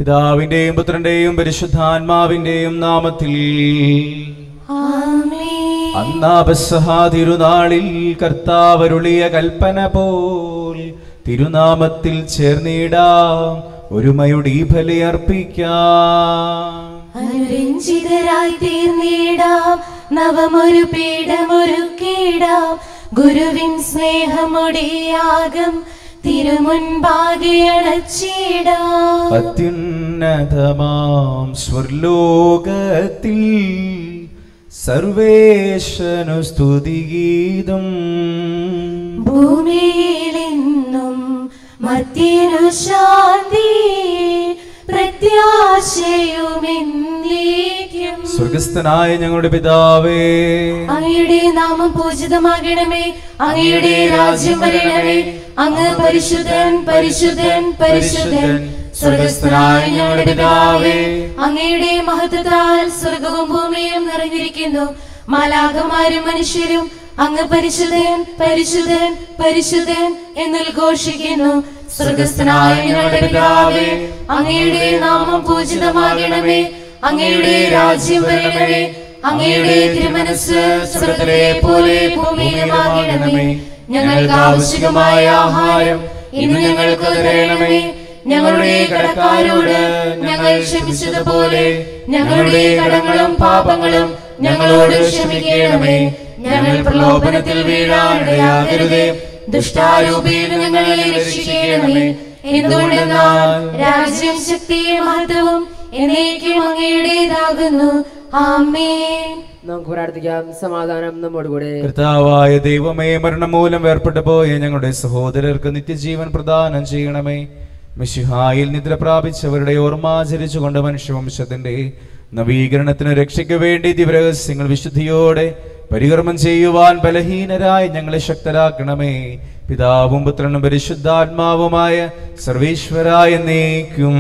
പിതാവിന്റെയും പുത്രന്റെയും പരിശുദ്ധാത്മാവിന്റെയും നാമത്തിൽ ആമേൻ അന്നാപസഹാ തിരുനാളിൽ കർത്താവരുളിയ കൽപ്പന പോൽ തിരുനാമത്തിൽ ചേർന്നിടാം ഒരുമയുടെ ഈ ബലി അർപ്പിക്കാം അനുരഞ്ജിതരായി തീർന്നിടാം നവമൊരു പീഠമൊരുക്കിടാം ഗുരുവിൻ സ്നേഹമൊടിയാകം തിരുമുൻപാകെ അണച്ചിടാം അത്യുന്നതമാം സ്വർലോകത്തിൽ സർവേശനു സ്തുതിഗീതം ഭൂമിയിലെന്നും മധ്യനു ശാന്തി പ്രത്യാശയുമെന്നേക്കും സ്വർഗസ്ഥനായ ഞങ്ങളുടെ പിതാവേ അങ്ങയുടെ നാമം പൂജിതമാകണമേ അങ്ങയുടെ രാജ്യം വരണമേ അങ്ങ് പരിശുദ്ധൻ പരിശുദ്ധൻ പരിശുദ്ധൻ സ്വർഗസ്ഥനായ ഞങ്ങളുടെ പിതാവേ അങ്ങയുടെ മഹത്വത്താൽ സ്വർഗവും ഭൂമിയും നിറഞ്ഞിരിക്കുന്നു മാലാകമാരും മനുഷ്യരും അങ്ങ് പരിശുദ്ധൻ പരിശുദ്ധൻ പരിശുദ്ധൻ എന്ന് ഘോഷിക്കുന്നു സ്വർഗസ്ഥനായ ഞങ്ങളുടെ പിതാവേ അങ്ങയുടെ നാമം പൂജിതമാകണമേ അങ്ങയുടെ രാജ്യം വരണമേ അങ്ങയുടെ തിരുമനസ് സ്വർഗത്തിലെ പോലെ ഭൂമിയിലുമാകണമേ ഞങ്ങൾക്ക് ആവശ്യമായ ആഹാരം ഇന്ന് ഞങ്ങൾക്ക് തരണമേ ഞങ്ങളുടെ കടക്കാരോട് ഞങ്ങൾ ക്ഷമിച്ചതുപോലെ ഞങ്ങളുടെ കടങ്ങളും പാപങ്ങളും ഞങ്ങളോട് ക്ഷമിക്കണമേ ഞങ്ങൾ പ്രലോഭനത്തിൽ വീഴാനിടയാകരുതേ ദുഷ്ടാരൂപിയിൽ ഞങ്ങളെ രക്ഷിക്കണമേ എന്തുകൊണ്ടെന്നാൽ രാജ്യം ശക്തിയും മഹത്വവും എന്നേക്കും അങ്ങയുടേതാകുന്നു ആമേൻ നമുക്ക് പ്രാർത്ഥിക്കാം സമാധാനം നമ്മോടുകൂടെ കർത്താവായ ദൈവമേ മരണം മൂലം വേർപെട്ടു പോയ ഞങ്ങളുടെ സഹോദരർക്ക് നിത്യജീവൻ പ്രദാനം ചെയ്യണമേ മിശിഹായിൽ നിദ്ര പ്രാപിച്ചവരുടെ ഓർമ്മാചരിച്ചുകൊണ്ട് മനുഷ്യവംശത്തിന്റെ നവീകരണത്തിന് രക്ഷയ്ക്ക് വേണ്ടി ദിവരഹസ്യങ്ങൾ വിശുദ്ധിയോടെ പരികർമ്മം ചെയ്യുവാൻ ബലഹീനരായി ഞങ്ങളെ ശക്തരാക്കണമേ പിതാവും പുത്രനും പരിശുദ്ധാത്മാവുമായ സർവേശ്വരായ നീക്കും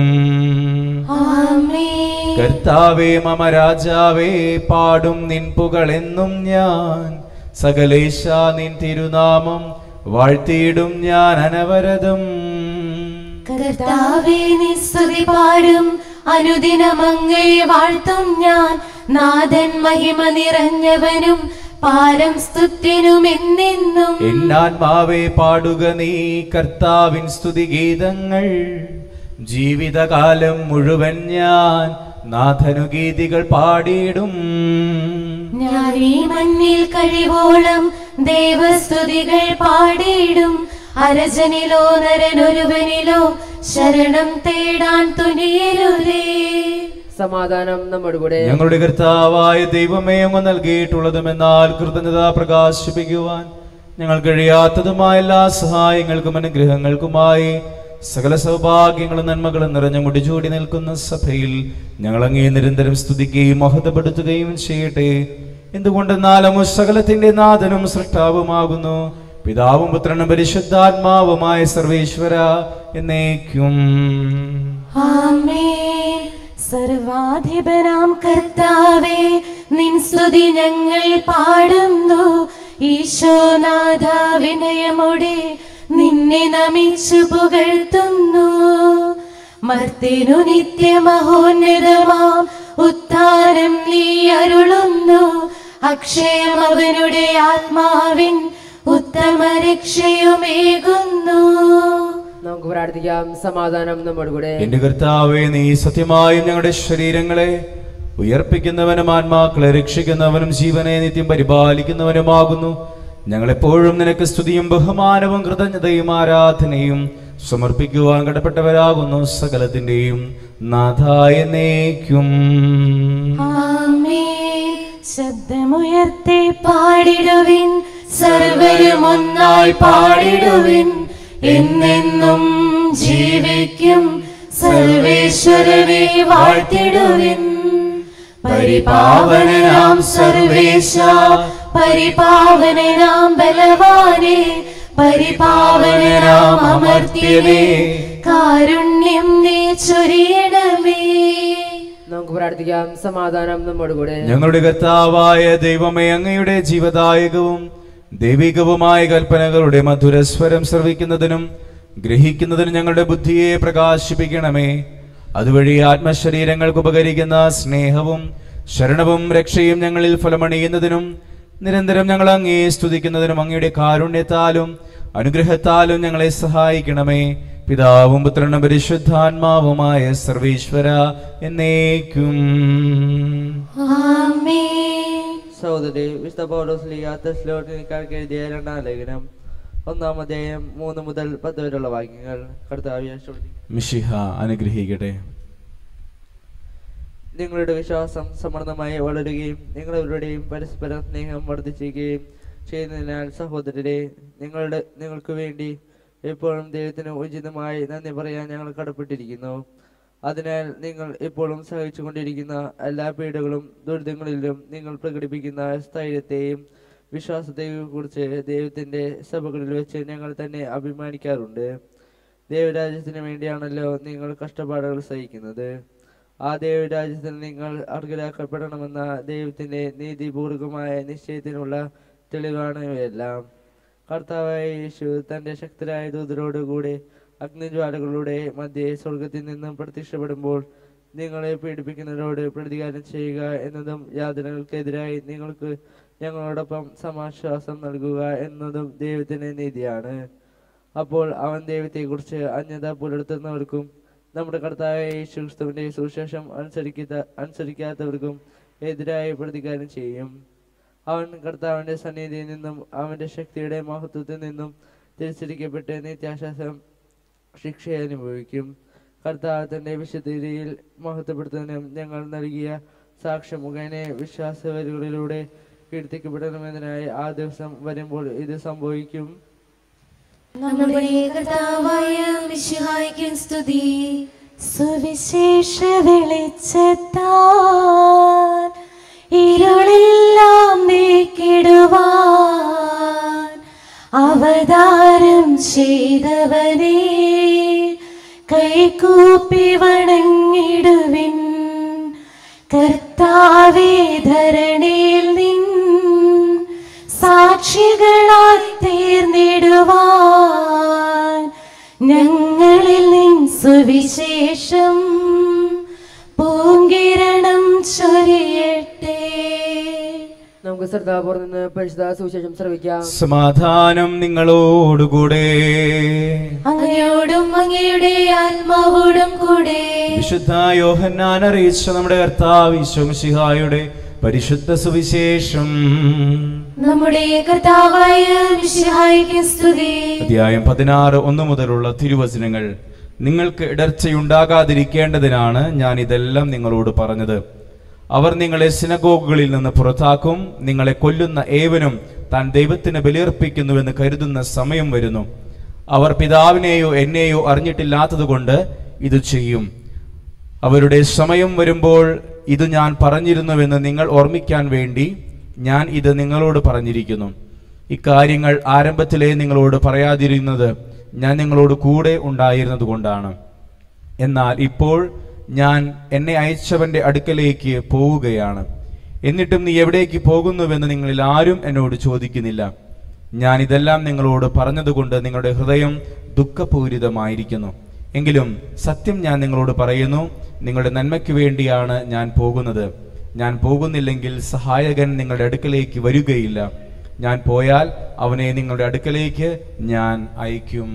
ആമേൻ കർത്താവേ മമ രാജാവേ പാടും നിൻ പുകളെന്നും ഞാൻ സകലേശ നിൻ തിരുനാമം വാഴ്ത്തിയിടും ഞാൻ അനവരതം കർത്താവേ നീ സ്തുതി പാടും അനുദിനമങ്ങേ വാഴ്ത്തും ഞാൻ നാഥൻ മഹിമ നിറഞ്ഞവനും പാരം സ്തുത്യനും എന്നെന്നും എന്നാത്മാവേ പാടുക നീ കർത്താവിൻ സ്തുതിഗീതങ്ങൾ ജീവിതകാലം മുഴുവൻ ഞാൻ നാഥനു ഗീതികൾ പാടിയിടും ഞാൻ ഈ മണ്ണിൽ കഴിവോളം ദേവസ്തുതികൾ പാടിയിടും അരജനിലോ നരനൊരുവനിലോ ശരണം തേടാൻ തുനിയരുതേ സമാധാനം നമ്മോടുകൂടെ ഞങ്ങളുടെ കർത്താവായ ദൈവമേ അങ്ങ് നൽകിയിട്ടുള്ളതുമെന്നാൽ കൃതജ്ഞത പ്രകാശിപ്പിക്കുവാൻ ഞങ്ങൾ കഴിയാത്തതുമായ എല്ലാ സഹായങ്ങൾക്കും അനുഗ്രഹങ്ങൾക്കുമായി സകല സൗഭാഗ്യങ്ങളും നന്മകളും നിറഞ്ഞ മുടിചൂടി നിൽക്കുന്ന സഭയിൽ ഞങ്ങൾ അങ്ങേ നിരന്തരം സ്തുതിക്കുകയും മഹത്വപ്പെടുത്തുകയും ചെയ്യട്ടെ എന്തുകൊണ്ടെന്നാലും സകലത്തിന്റെ നാഥനും സൃഷ്ടാവുമാകുന്നു പിതാവും പുത്രനും പരിശുദ്ധാത്മാവുമായ സർവേശ്വര എന്നേക്കും ആമേൻ സർവാധിപനാം കർത്താവേ നിൻ സ്തുതി ഞങ്ങൾ പാടുന്നു ഈശോനാഥ വിനയമോടെ നിന്നെ നമിച്ചു പുകഴ്ത്തുന്നു മർത്തിനു നിത്യമഹോന്നതമാം ഉത്ഥാനം നീ അരുളുന്നു അക്ഷയം അവനുടെ ആത്മാവിൻ ഉത്തമ രക്ഷയുമേകുന്നു നമുക്ക് പ്രാർത്ഥിക്കാം സമാധാനം നമ്മോടുകൂടെ എന്റെ കർത്താവേ നീ സത്യമായും ഞങ്ങളുടെ ശരീരങ്ങളെ ഉയർപ്പിക്കുന്നവനും ആത്മാക്കളെ രക്ഷിക്കുന്നവനും ജീവനെ നിത്യം പരിപാലിക്കുന്നവനുമാകുന്നു ഞങ്ങളെപ്പോഴും നിനക്ക് സ്തുതിയും ബഹുമാനവും കൃതജ്ഞതയും ആരാധനയും സമർപ്പിക്കുവാൻ കടപ്പെട്ടവരാകുന്നു സകലത്തിന്റെയും നാഥായ നേക്കും ആമേൻ ശബ്ദമുയർത്തി പാടിടുവിൻ സർവരും ഒന്നായി പാടിടുവിൻ എന്നെന്നും ജീവിക്കും സർവേശ്വരനെ വാഴ്ത്തിടുവിൻ പരിപാവനാം സർവേശ പരിപാവനാം ബലവാനെ പരിപാവനാം അമർത്യനേ കാരുണ്യം നീ ചൊരിയണമേ നമുക്ക് പ്രാർത്ഥിക്കാം സമാധാനം നമ്മോടുകൂടെ ഞങ്ങളുടെ കർത്താവായ ദൈവമേ അങ്ങയുടെ ജീവദായകവും ദൈവികവുമായ കൽപ്പനകളുടെ മധുരസ്വരം ശ്രവിക്കുന്നതിനും ഗ്രഹിക്കുന്നതിനും ഞങ്ങളുടെ ബുദ്ധിയെ പ്രകാശിപ്പിക്കണമേ അതുവഴി ആത്മശരീരങ്ങൾക്ക് ഉപകരിക്കുന്ന സ്നേഹവും ശരണവും രക്ഷയും ഞങ്ങളിൽ ഫലമണിയുന്നതിനും നിരന്തരം ഞങ്ങൾ അങ്ങേ സ്തുതിക്കുന്നതിനും അങ്ങയുടെ കാരുണ്യത്താലും അനുഗ്രഹത്താലും ഞങ്ങളെ സഹായിക്കണമേ പിതാവും പുത്രനും പരിശുദ്ധാത്മാവുമായ സർവീശ്വര എന്നേക്കും ആമേൻ സഹോദരി വിശുദ്ധ പൗലോസ് ലീഗ തെസ്ലോനിക്കാർക്ക് എഴുതിയ രണ്ടാം ലേഖനം ഒന്നാം അധ്യായം മൂന്ന് മുതൽ പത്ത് വരെയുള്ള വാക്യങ്ങൾ കർത്താവിയെ ശ്രദ്ധിക്കും മിഷിഹ അനുഗ്രഹിക്കട്ടെ നിങ്ങളുടെ വിശ്വാസം സമൃദ്ധമായി വളരുകയും നിങ്ങളവരുടെയും പരസ്പര സ്നേഹം വർദ്ധിക്കുകയും ചെയ്യുന്നതിനാൽ സഹോദരരെ നിങ്ങളുടെ നിങ്ങൾക്ക് വേണ്ടി എപ്പോഴും ദൈവത്തിന് ഉചിതമായി നന്ദി പറയാൻ ഞങ്ങൾ കടപ്പെട്ടിരിക്കുന്നു അതിനാൽ നിങ്ങൾ എപ്പോഴും സഹിച്ചുകൊണ്ടിരിക്കുന്ന എല്ലാ പീഡകളും ദുരിതങ്ങളിലും നിങ്ങൾ പ്രകടിപ്പിക്കുന്ന സ്ഥൈര്യത്തെയും വിശ്വാസത്തെയും കുറിച്ച് ദൈവത്തിന്റെ സഭകളിൽ വെച്ച് ഞങ്ങൾ തന്നെ അഭിമാനിക്കാറുണ്ട് ദൈവരാജ്യത്തിന് വേണ്ടിയാണല്ലോ നിങ്ങൾ കഷ്ടപ്പാടുകൾ സഹിക്കുന്നത് ആ ദൈവരാജ്യത്തിൽ നിങ്ങൾ അർഹരാക്കപ്പെടണമെന്ന ദൈവത്തിന്റെ നീതിപൂർവകമായ നിശ്ചയത്തിനുള്ള തെളിവാണ് ഇവയെല്ലാം കർത്താവായ യേശു തന്റെ ശക്തരായ ദൂതരോടുകൂടെ അഗ്നിജ്വാലകളുടെ മധ്യേ സ്വർഗത്തിൽ നിന്നും പ്രത്യക്ഷപ്പെടുമ്പോൾ നിങ്ങളെ പീഡിപ്പിക്കുന്നവരോട് പ്രതികാരം ചെയ്യുക എന്നതും യാതനകൾക്കെതിരായി നിങ്ങൾക്ക് ഞങ്ങളോടൊപ്പം സമാശ്വാസം നൽകുക എന്നതും ദൈവത്തിന്റെ നീതിയാണ് അപ്പോൾ അവൻ ദൈവത്തെക്കുറിച്ച് അന്യത പുലർത്തുന്നവർക്കും നമ്മുടെ കർത്താവായ യേശു ക്രിസ്തുവിന്റെ സുവിശേഷം അനുസരിക്കാത്ത അനുസരിക്കാത്തവർക്കും എതിരായി പ്രതികാരം ചെയ്യും അവൻ കർത്താവിന്റെ സന്നിധിയിൽ നിന്നും അവന്റെ ശക്തിയുടെ മഹത്വത്തിൽ നിന്നും തിരിച്ചടിക്കപ്പെട്ട് നിത്യാശ്വാസം ശിക്ഷ അനുഭവിക്കും കർത്താവ് തന്റെ വിശുദ്ധിയിൽ മഹത്വപ്പെടുത്തുന്നതിനും ഞങ്ങൾ നൽകിയ സാക്ഷ്യം മുഖേന വിശ്വാസവരികളിലൂടെ കീർത്തിക്കപ്പെടണമെന്നതിനായി ആ ദിവസം വരുമ്പോൾ ഇത് സംഭവിക്കും നമ്മുടെ കർത്താവായ മിശിഹായ്ക്കും സ്തുതി സുവിശേഷ വെളിച്ചത്താൽ ഇരുളെല്ലാം നീക്കിടുവാൻ അവതാരം ചെയ്തവനെ കൈകൂപ്പി വണങ്ങിടുവിൻ കർത്താവേ ധരണിയിൽ നിൻ സാക്ഷികളായി തീർന്നിടുവാൻ ഞങ്ങളിൽ നിൻ സുവിശേഷം പൂങ്കിരണം ചൊരിയട്ടെ നമുക്ക് ശ്രദ്ധാപൂർവ്വം നിന്ന് പരിശുദ്ധ സുവിശേഷം ശ്രവിക്കാം സമാധാനം നിങ്ങളോടുകൂടെ അങ്ങയോടും അങ്ങയുടെ ആത്മാവോടും കൂടെ വിശുദ്ധ യോഹന്നാൻ അറിയിച്ച നമ്മുടെ കർത്താവ് ഈശോമിശിഹായുടെ പരിശുദ്ധ സുവിശേഷം നമ്മുടെ കർത്താവായ മിശിഹായ്ക്ക് സ്തുതി അധ്യായം പതിനാറ് ഒന്ന് മുതലുള്ള തിരുവചനങ്ങൾ നിങ്ങൾക്ക് ഇടർച്ചയുണ്ടാകാതിരിക്കേണ്ടതിനാണ് ഞാൻ ഇതെല്ലാം നിങ്ങളോട് പറഞ്ഞത് അവർ നിങ്ങളെ സിനഗോഗുകളിൽ നിന്ന് പുറത്താക്കും നിങ്ങളെ കൊല്ലുന്ന ഏവനും താൻ ദൈവത്തിന് ബലിയർപ്പിക്കുന്നുവെന്ന് കരുതുന്ന സമയം വരുന്നു അവർ പിതാവിനെയോ എന്നെയോ അറിഞ്ഞിട്ടില്ലാത്തതുകൊണ്ട് ഇത് ചെയ്യും അവരുടെ സമയം വരുമ്പോൾ ഇത് ഞാൻ പറഞ്ഞിരുന്നുവെന്ന് നിങ്ങൾ ഓർമ്മിക്കാൻ വേണ്ടി ഞാൻ ഇത് നിങ്ങളോട് പറഞ്ഞിരിക്കുന്നു ഇക്കാര്യങ്ങൾ ആരംഭത്തിലേ നിങ്ങളോട് പറയാതിരുന്നത് ഞാൻ നിങ്ങളോട് കൂടെ ഉണ്ടായിരുന്നത് കൊണ്ടാണ് എന്നാൽ ഇപ്പോൾ ഞാൻ എന്നെ അയച്ചവന്റെ അടുക്കലേക്ക് പോവുകയാണ് എന്നിട്ടും നീ എവിടേക്ക് പോകുന്നുവെന്ന് നിങ്ങളിൽ ആരും എന്നോട് ചോദിക്കുന്നില്ല ഞാൻ ഇതെല്ലാം നിങ്ങളോട് പറഞ്ഞതുകൊണ്ട് നിങ്ങളുടെ ഹൃദയം ദുഃഖപൂരിതമായിരിക്കുന്നു എങ്കിലും സത്യം ഞാൻ നിങ്ങളോട് പറയുന്നു നിങ്ങളുടെ നന്മയ്ക്ക് വേണ്ടിയാണ് ഞാൻ പോകുന്നത് ഞാൻ പോകുന്നില്ലെങ്കിൽ സഹായകൻ നിങ്ങളുടെ അടുക്കലേക്ക് വരികയില്ല ഞാൻ പോയാൽ അവനെ നിങ്ങളുടെ അടുക്കലേക്ക് ഞാൻ അയക്കും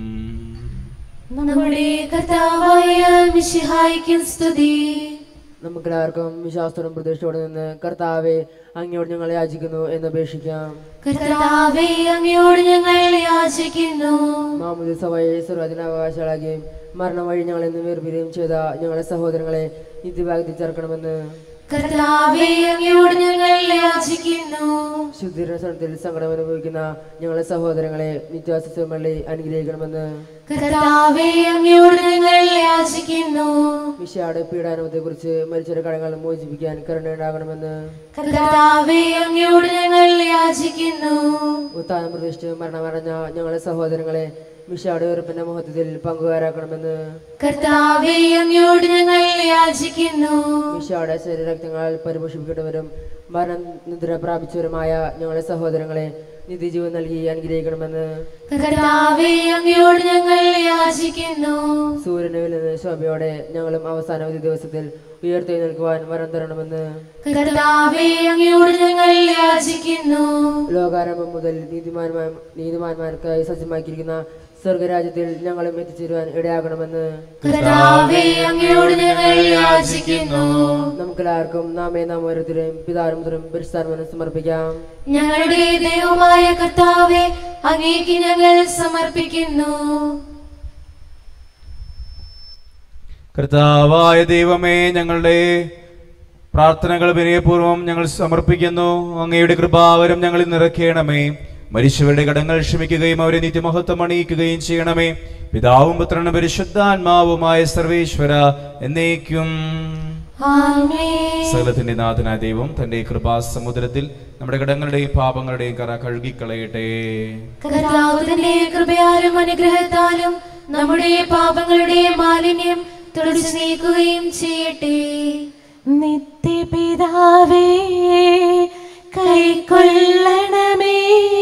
നമ്മുടെ കർത്താവായ മിശിഹായ്ക്ക് സ്തുതി നമുക്കെല്ലാവർക്കും വിശ്വാസത്തോടും പ്രതീക്ഷയോടെ നിന്ന് കർത്താവെ അങ്ങയോട് ഞങ്ങൾ യാചിക്കുന്നു എന്ന് അപേക്ഷിക്കാം കർത്താവേ അങ്ങയോട് ഞങ്ങൾ യാചിക്കുന്നു മാമുദിസ വഴി സർവ്വജനാവകാശികളാകുകയും മരണം വഴി ഞങ്ങളെ നിന്ന് വേർപിരിയും ചെയ്ത ഞങ്ങളുടെ സഹോദരങ്ങളെ നിത്യഭാഗത്തിൽ ചേർക്കണമെന്ന് കർത്താവേ അങ്ങയോട് ഞങ്ങൾ യാചിക്കുന്നു ശുദ്ധീകരണത്തിൽ സങ്കടം അനുഭവിക്കുന്ന ഞങ്ങളുടെ സഹോദരങ്ങളെ നിത്യാസമള്ളി അനുഗ്രഹിക്കണമെന്ന് കർത്താവേ അങ്ങയോട് ഞങ്ങൾ യാചിക്കുന്നു മിഷയുടെ പീഡാനുഭവത്തെ കുറിച്ച് മരിച്ചവരുടെ കടങ്ങൾ മോചിപ്പിക്കാൻ കരുണയുണ്ടാകണമെന്ന് കർത്താവേ അങ്ങയോട് ഞങ്ങൾ യാചിക്കുന്നു ഉത്താനം പ്രതീക്ഷിച്ച് മരണമടഞ്ഞ ഞങ്ങളുടെ സഹോദരങ്ങളെ മിഷയുടെ ഉറപ്പിന്റെ മഹത്വത്തിൽ പങ്കുകാരാക്കണമെന്ന് കർത്താവേ അങ്ങയോട് ഞങ്ങൾ യാചിക്കുന്നു മിഷയുടെ ശരീരരക്തങ്ങളാൽ പരിപോഷിപ്പിക്കപ്പെട്ടവരും മരണം നിദ്ര പ്രാപിച്ചവരുമായ ഞങ്ങളുടെ സഹോദരങ്ങളെ നിത്യജീവൻ നൽകി അനുഗ്രഹിക്കണമെന്ന് കർത്താവേ അങ്ങയോട് ഞങ്ങൾ യാചിക്കുന്നു സൂര്യനിൽ നിന്ന് ശോഭയോടെ ഞങ്ങളും അവസാന ഒരു ദിവസത്തിൽ ഉയർത്തെഴുന്നേൽക്കുവാൻ വരം തരണമെന്ന് കർത്താവേ അങ്ങയോട് ഞങ്ങൾ യാചിക്കുന്നു ലോകാരംഭം മുതൽ നീതിമാന്മാർ നീതിമാന്മാർക്കായി സജ്ജമാക്കിയിരിക്കുന്ന സ്വർഗരാജ്യത്തിൽ ഞങ്ങളും എത്തിച്ചേരുവാൻ ഇടയാകണമെന്ന് കർത്താവേ അങ്ങയോട് ഞങ്ങൾ യാചിക്കുന്നു നമുക്കെല്ലാവർക്കും നാമേ നാം ഓരോരുത്തരെയും പിതാരും മുതലും പരിസ്ഥാനം സമർപ്പിക്കാം ഞങ്ങളുടെ ദൈവമായ കർത്താവെ അങ്ങേക്ക് ഞങ്ങൾ സമർപ്പിക്കുന്നു കർത്താവായ ദൈവമേ ഞങ്ങളുടെ പ്രാർത്ഥനകൾ വിനയപൂർവ്വം ഞങ്ങൾ സമർപ്പിക്കുന്നു അങ്ങയുടെ കൃപാവരം ഞങ്ങളിൽ നിറയ്ക്കണമേ മരിച്ചവരുടെ കടങ്ങൾ ക്ഷമിക്കുകയും അവരെ നിത്യമഹത്വം അണിയിക്കുകയും ചെയ്യണമേ പിതാവും പുത്രനും പരിശുദ്ധാത്മാവുമായ സർവേശ്വര എന്നേക്കും ആമേൻ സകലത്തിന്റെ നാഥനായ ദൈവം തന്റെ കൃപാസമുദ്രത്തിൽ നമ്മുടെ കടങ്ങളുടെയും പാപങ്ങളുടെയും കറ കഴുകിക്കളയട്ടെ കർത്താവ് തന്റെ കൃപയാലും അനുഗ്രഹത്താലും നമ്മുടെ പാപങ്ങളുടെ മാലിന്യം തുടച്ചു നീക്കുകയും ചെയ്യട്ടെ നിത്യപിതാവേ കൈക്കൊള്ളണമേ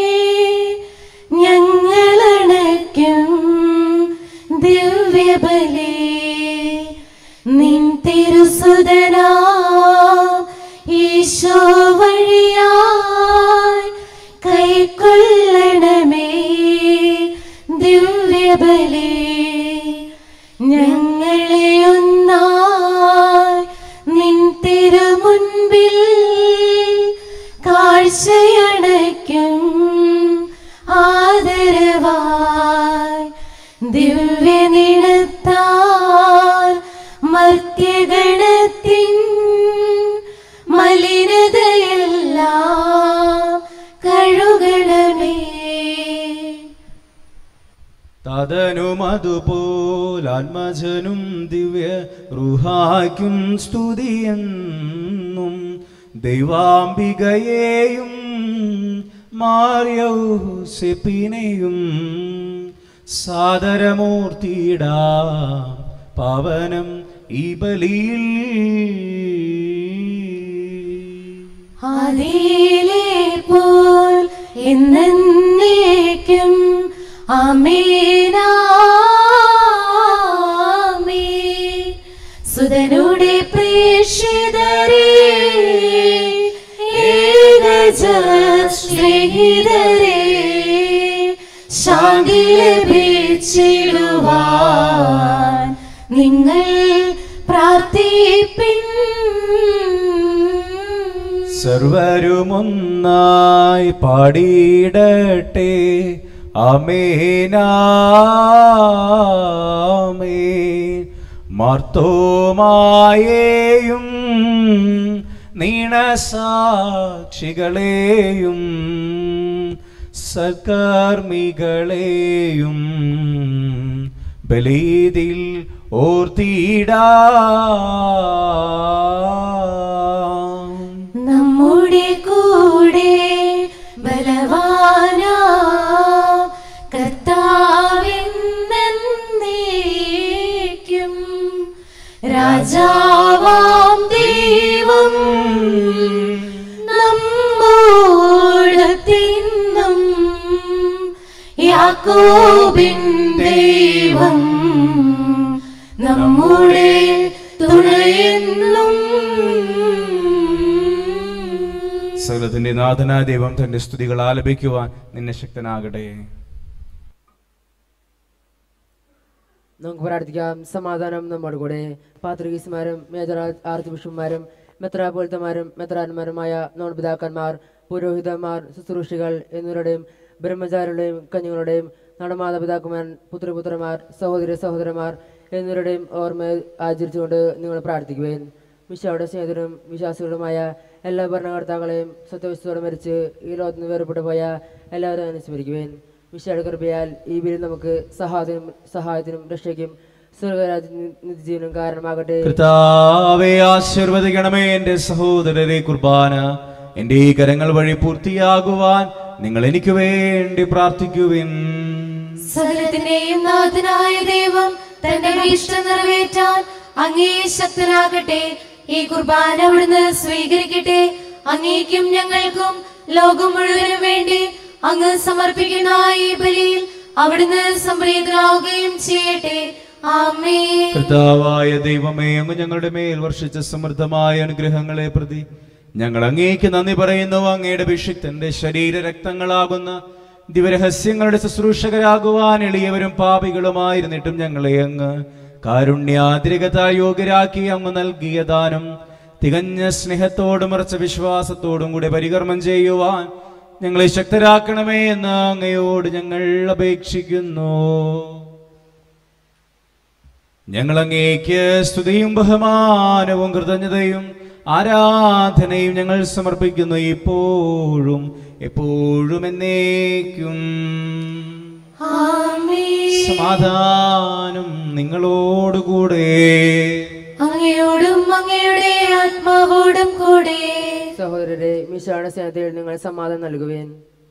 ഞങ്ങളണയ്ക്കും ദിവ്യബലി നിൻ തിരുസുതനാ ഈശോ വഴിയായി കൈക്കൊള്ളണമേ ദിവ്യബലി ഞങ്ങളെ ഒന്നായി നിൻ തിരുമുൻപിൽ കാഴ്ചയണയ്ക്കും ആദരവായി ദിവ്യനിടത്താൽ മർത്യഗണത്തിൻ മലിനതയെല്ലാം കഴുകണമേ തതനും അതുപോൽ ആത്മജനും ദിവ്യ റുഹായ്ക്കും സ്തുതിയെന്നും ദൈവാംബികയെയും മാറിയൗസെപ്പിനെയും സാദരമൂർത്തിയിടാ പവനം ഈ ബലിയിൽ ആദിയിലെ പോൽ എന്നേക്കും ആമേനാമേൻ. സുതനുടെ പ്രേക്ഷിതരെ ഏകജ സ്നേഹിതരെ ശാന്തി ലഭിച്ചിടുവാൻ നിങ്ങൾ പ്രാർത്ഥിപ്പിൻ സർവരുമൊന്നായി പാടിയിടട്ടെ അമേനാമേ മാർത്തോമായേയും നീണസാക്ഷികളെയും സൽക്കർമ്മികളെയും ബലീതിൽ ഓർത്തിടാം നമ്മുടെ കൂടെ ബലവാനാ കർത്താവെന്നേക്കും രാജാവാം ദൈവം നമ്മോടത്തിന്നും യാക്കോബിൻ ദൈവം നമ്മുടെ തുണയെന്നും സകലത്തിന്റെ നാഥനായ ദൈവം തന്റെ സ്തുതികൾ ആലപിക്കുവാൻ നിന്നെ ശക്തനാകട്ടെ നമുക്ക് പ്രാർത്ഥിക്കാം സമാധാനം നമ്മുടെ കൂടെ പാത്രികീസ്മാരും മേജർ ആർച്ച് ബിഷപ്പുമാരും മെത്രാപോലിത്തമാരും മെത്രാന്മാരുമായ നോൺപിതാക്കന്മാർ പുരോഹിതന്മാർ ശുശ്രൂഷികൾ എന്നിവരുടെയും ബ്രഹ്മചാരികളുടെയും കഞ്ഞുങ്ങളുടെയും നടമാതാപിതാക്കന്മാർ പുത്രപുത്രന്മാർ സഹോദരി സഹോദരന്മാർ എന്നിവരുടെയും ഓർമ്മ ആചരിച്ചുകൊണ്ട് നിങ്ങൾ പ്രാർത്ഥിക്കുവേൻ മിശയുടെ സ്നേഹിതരും വിശ്വാസികളുമായ എല്ലാ ഭരണകർത്താക്കളെയും സത്യവിശ്വത്തോടെ മരിച്ച് ഈ ലോകത്ത് നിന്ന് വേർപെട്ടു പോയ എല്ലാവരും അനുസ്മരിക്കുവേൻ മിശയുടെ കൃപയാൽ ഈ ബിൽ നമുക്ക് സഹായത്തിനും സഹായത്തിനും രക്ഷയ്ക്കും സ്വർഗരാജ്യ നിത്യജീവനും കാരണമാകട്ടെ കർത്താവെ ആശീർവദിക്കണമേ എന്റെ സഹോദരരെ കുർബാന എന്റെ ഈ കരങ്ങൾ വഴി പൂർത്തിയാകുവാൻ നിങ്ങൾ എനിക്ക് വേണ്ടി പ്രാർത്ഥിക്കുവിൻ സകലത്തിന്റെയും നാഥനായ ദൈവം തന്റെ ഇഷ്ടം നിറവേറ്റാൻ അങ്ങേ ശക്തനാകട്ടെ ഈ കുർബാന അവിടുന്ന് സ്വീകരിക്കട്ടെ അങ്ങേക്കും ഞങ്ങൾക്കും ലോകം മുഴുവനും വേണ്ടി അങ്ങ് സമർപ്പിക്കുന്ന ഈ ബലിയിൽ അവിടുന്ന് സംപ്രീതനാവുകയും ചെയ്യട്ടെ ആമേ കർത്താവായ ദൈവമേ അങ്ങ് ഞങ്ങളുടെ മേൽ വർഷിച്ച സമൃദ്ധമായ അനുഗ്രഹങ്ങളെ പ്രതി ഞങ്ങൾ അങ്ങേക്ക് നന്ദി പറയുന്നു അങ്ങയുടെ അഭിഷിക്തന്റെ ശരീര രക്തങ്ങളാകുന്ന ദിവരഹസ്യങ്ങളുടെ ശുശ്രൂഷകരാകുവാൻ എളിയവരും പാപികളുമായിരുന്നിട്ടും ഞങ്ങളെ അങ്ങ് കാരുണ്യാതിരികത യോഗ്യരാക്കി അങ്ങ് നൽകിയ ദാനം തികഞ്ഞ സ്നേഹത്തോടും ഉറച്ച വിശ്വാസത്തോടും കൂടെ പരികർമ്മം ചെയ്യുവാൻ ഞങ്ങളെ ശക്തരാക്കണമേ എന്ന് അങ്ങയോട് ഞങ്ങൾ അപേക്ഷിക്കുന്നു ഞങ്ങൾ അങ്ങേക്ക് സ്തുതിയും ബഹുമാനവും കൃതജ്ഞതയും ആരാധനയും ഞങ്ങൾ സമർപ്പിക്കുന്നു ഇപ്പോഴും എപ്പോഴും എന്നേക്കും ആമേ സമാധാനം നിങ്ങളോടുകൂടെ അങ്ങയോടും അങ്ങയുടെ ആത്മാവോടും കൂടെ സഹോദരരെ മിശാണ സ്നേഹത്തിൽ നിങ്ങൾ സമാധാനം നൽകുവേൻ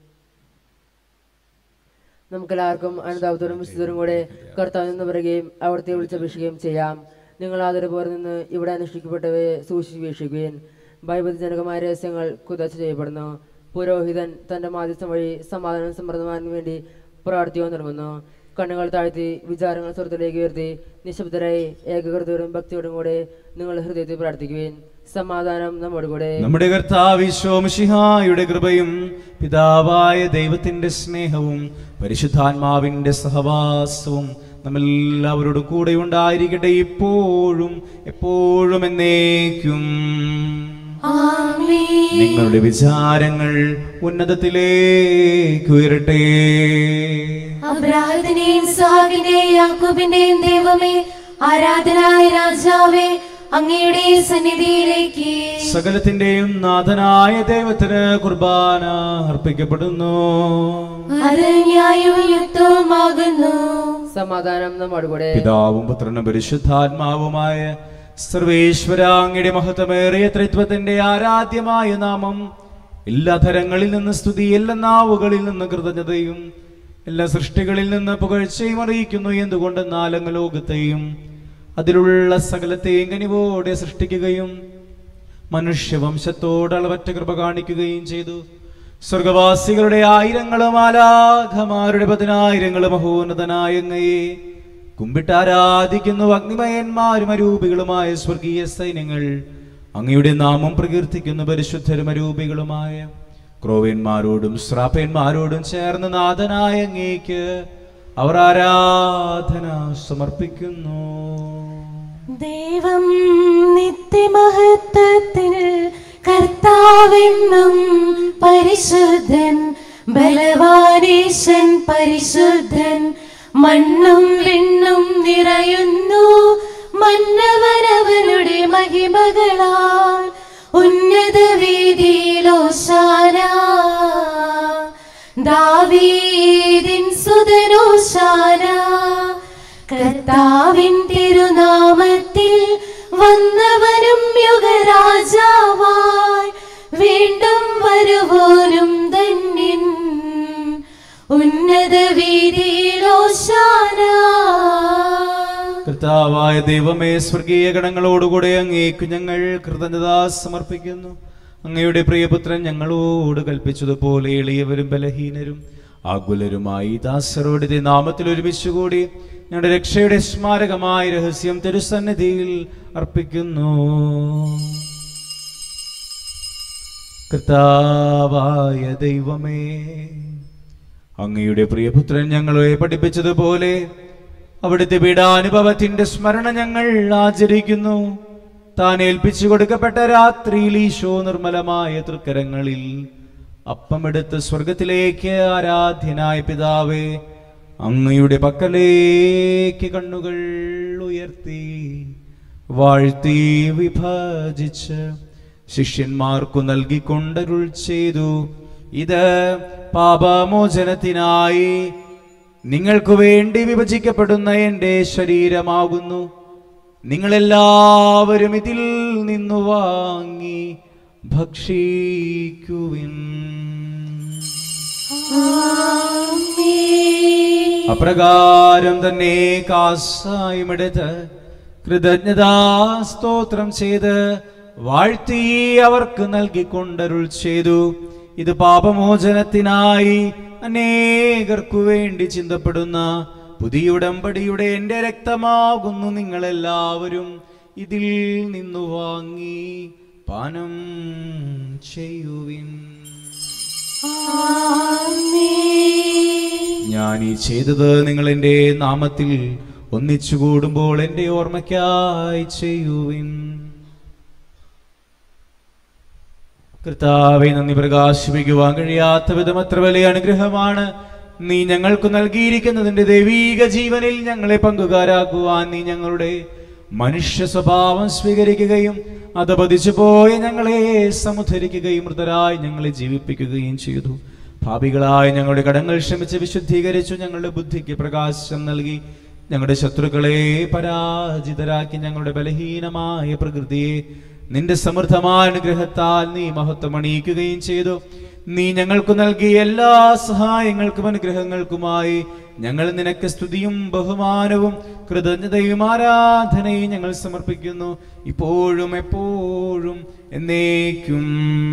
നമുക്കെല്ലാവർക്കും അനുതാപത്തോടും വിശുദ്ധരും കൂടെ കർത്താവ് നിന്ന് പറയുകയും അവിടുത്തെ വിളിച്ചപേക്ഷിക്കുകയും ചെയ്യാം നിങ്ങൾ ആദരപോരെ നിന്ന് ഇവിടെ അനുഷ്ഠിക്കപ്പെട്ടവയെ സൂക്ഷിച്ച് വീക്ഷിക്കുകയും ഭയഭക്തിജനകമായ രഹസ്യങ്ങൾ കുതച്ച് ചെയ്യപ്പെടുന്നു പുരോഹിതൻ തന്റെ മാധ്യസ്ഥം വഴി സമാധാനം സമൃദ്ധമാകാൻ വേണ്ടി പ്രാർത്ഥിക്കാൻ തുടങ്ങുന്നു കണ്ണുകൾ താഴ്ത്തി വിചാരങ്ങൾ സ്വർത്തിലേക്ക് ഉയർത്തി നിശബ്ദരായി ഏകകൃതയോടും ഭക്തിയോടും കൂടെ നിങ്ങൾ ഹൃദയത്തിൽ പ്രാർത്ഥിക്കുവേൻ സമാധാനം നമ്മോട് കൂടെ നമ്മുടെ കർത്താവിശ്വമിഷിഹായുടെ കൃപയും പിതാവായ ദൈവത്തിന്റെ സ്നേഹവും പരിശുദ്ധാത്മാവിന്റെ സഹവാസവും നമ്മെല്ലാവരോടും കൂടെ ഉണ്ടായിരിക്കട്ടെ ഇപ്പോഴും എപ്പോഴും എന്നേക്കും ആമേ നിങ്ങളുടെ വിചാരങ്ങൾ ഉന്നതത്തിലേക്ക് ഉയരട്ടെ അബ്രാഹത്തിന്റെയും സഹാബിന്റെയും യാക്കോബിന്റെയും ദൈവമേ ആരാധനായ രാജാവേ അങ്ങയുടെ സന്നിധിയിലേക്ക് സകലത്തിന്റെയും നാഥനായ ദൈവത്തിന് കുർബാന അർപ്പിക്കപ്പെടുന്നു അത് ന്യായവും യുക്തവുമാകുന്നു സമാധാനം നമ്മോട് കൂടെ പിതാവും പുത്രനും പരിശുദ്ധാത്മാവുമായ സർവേശ്വരാങ്ങയുടെ മഹത്വമേറിയ ത്രിത്വത്തിന്റെ ആരാധ്യമായ നാമം എല്ലാ തരങ്ങളിൽ നിന്ന് സ്തുതി എല്ലാ നാവുകളിൽ നിന്ന് കൃതജ്ഞതയും എല്ലാ സൃഷ്ടികളിൽ നിന്ന് പുകഴ്ചയും അറിയിക്കുന്നു എന്തുകൊണ്ട് നാലങ്ങ് ലോകത്തെയും അതിലുള്ള സകലത്തെയും കനിവോടെ സൃഷ്ടിക്കുകയും മനുഷ്യവംശത്തോട് അളവറ്റ കൃപ കാണിക്കുകയും ചെയ്തു സ്വർഗവാസികളുടെ ആയിരങ്ങളും ആലാഘമാരുടെ പതിനായിരങ്ങളും മഹോന്നതനായ അങ്ങയെ കുമ്പിട്ടാരാധിക്കുന്നു അഗ്നിമയന്മാരും അരൂപികളുമായ സ്വർഗീയ സൈന്യങ്ങൾ അങ്ങയുടെ നാമം പ്രകീർത്തിക്കുന്നു പരിശുദ്ധരും അരൂപികളുമായ ക്രോവ്യന്മാരോടും ശ്രാപ്പന്മാരോടും ചേർന്ന് നാഥനായ അങ്ങേക്ക് അവർ ആരാധന സമർപ്പിക്കുന്നു ദൈവം നിത്യമഹത്വത്തിൽ കർത്താവെന്നും പരിശുദ്ധൻ ബലവാനീശൻ പരിശുദ്ധൻ മണ്ണും വിണ്ണും നിറയുന്നു മന്നവനവനുടെ മഹിമകളാൽ ഉന്നത വീതിയിലോശാന ദാവീദിൻ സുതനോശാന കർത്താവിൻ തിരുനാമത്തിൽ വന്നവനും യുഗരാജാവായി വീണ്ടും വരുവോനും തന്നിൻ ഉന്നത വീതിയിലോശാന കർത്താവായ ദൈവമേ സ്വർഗീയ ഗണങ്ങളോടുകൂടെ അങ്ങേക്ക് ഞങ്ങൾ കൃതജ്ഞത സമർപ്പിക്കുന്നു അങ്ങയുടെ പ്രിയപുത്രൻ ഞങ്ങളോട് കൽപ്പിച്ചതുപോലെ എളിയവരും ബലഹീനരും ആകുലരുമായി ദാസരോടെ നാമത്തിൽ ഒരുമിച്ചുകൂടി ഞങ്ങളുടെ രക്ഷയുടെ സ്മാരകമായ രഹസ്യം തിരുസന്നിധിയിൽ അർപ്പിക്കുന്നു കർത്താവായ ദൈവമേ അങ്ങയുടെ പ്രിയപുത്രൻ ഞങ്ങളെ പഠിപ്പിച്ചതുപോലെ അവിടുത്തെ പീഡാനുഭവത്തിന്റെ സ്മരണ ഞങ്ങൾ ആചരിക്കുന്നു താൻ ഏൽപ്പിച്ചു കൊടുക്കപ്പെട്ട രാത്രിയിൽ ഈശോ നിർമ്മലമായ തൃക്കരങ്ങളിൽ അപ്പമെടുത്ത് സ്വർഗത്തിലേക്ക് ആരാധ്യനായ പിതാവേ അങ്ങയുടെ പക്കലേക്ക് കണ്ണുകൾ ഉയർത്തി വാഴ്ത്തി വിഭജിച്ച് ശിഷ്യന്മാർക്കു നൽകിക്കൊണ്ടരുൾ ചെയ്തു ഇത് പാപമോചനത്തിനായി നിങ്ങൾക്ക് വേണ്ടി വിഭജിക്കപ്പെടുന്ന എൻ്റെ ശരീരമാകുന്നു നിങ്ങളെല്ലാവരും ഇതിൽ നിന്നു വാങ്ങി ഭക്ഷിക്കുവിൻ അപ്രകാരം തന്നെ കാസായുമെടുത്ത് കൃതജ്ഞതാ സ്തോത്രം ചെയ്ത് വാഴ്ത്തി അവർക്ക് നൽകിക്കൊണ്ടരുൾ ചെയ്തു ഇത് പാപമോചനത്തിനായി അനേകർക്കു വേണ്ടി ചിന്തപ്പെടുന്ന പുതിയ ഉടമ്പടിയുടെ എന്റെ രക്തമാകുന്നു നിങ്ങളെല്ലാവരും ഇതിൽ നിന്നു വാങ്ങി പാനം ചെയ്യുവിൻ ഞാൻ ഈ ചെയ്തത് നിങ്ങൾ എൻ്റെ നാമത്തിൽ ഒന്നിച്ചു കൂടുമ്പോൾ എൻ്റെ ഓർമ്മയ്ക്കായി ചെയ്യുവിൻ കർത്താവെ നന്ദി പ്രകാശിപ്പിക്കുവാൻ കഴിയാത്ത വിധം അത്ര വലിയ അനുഗ്രഹമാണ് നീ ഞങ്ങൾക്ക് നൽകിയിരിക്കുന്നതിന്റെ ദൈവീക ജീവനിൽ ഞങ്ങളെ പങ്കുകാരാക്കുവാൻ നീ ഞങ്ങളുടെ മനുഷ്യ സ്വഭാവം സ്വീകരിക്കുകയും അത് പതിച്ചു പോയ ഞങ്ങളെ സമുദ്ധരിക്കുകയും മൃതരായി ഞങ്ങളെ ജീവിപ്പിക്കുകയും ചെയ്തു ഭാവികളായ ഞങ്ങളുടെ കടങ്ങൾ ക്ഷമിച്ച് വിശുദ്ധീകരിച്ചു ഞങ്ങളുടെ ബുദ്ധിക്ക് പ്രകാശം നൽകി ഞങ്ങളുടെ ശത്രുക്കളെ പരാജിതരാക്കി ഞങ്ങളുടെ ബലഹീനമായ പ്രകൃതിയെ നിന്റെ സമൃദ്ധമായ അനുഗ്രഹത്താൽ നീ മഹത്വം അണിയിക്കുകയും ചെയ്തു നീ ഞങ്ങൾക്ക് നൽകിയ എല്ലാ സഹായങ്ങൾക്കും അനുഗ്രഹങ്ങൾക്കുമായി ഞങ്ങൾ നിനക്ക് സ്തുതിയും ബഹുമാനവും കൃതജ്ഞതയും ആരാധനയും ഞങ്ങൾ സമർപ്പിക്കുന്നു ഇപ്പോഴും എപ്പോഴും എന്നേക്കും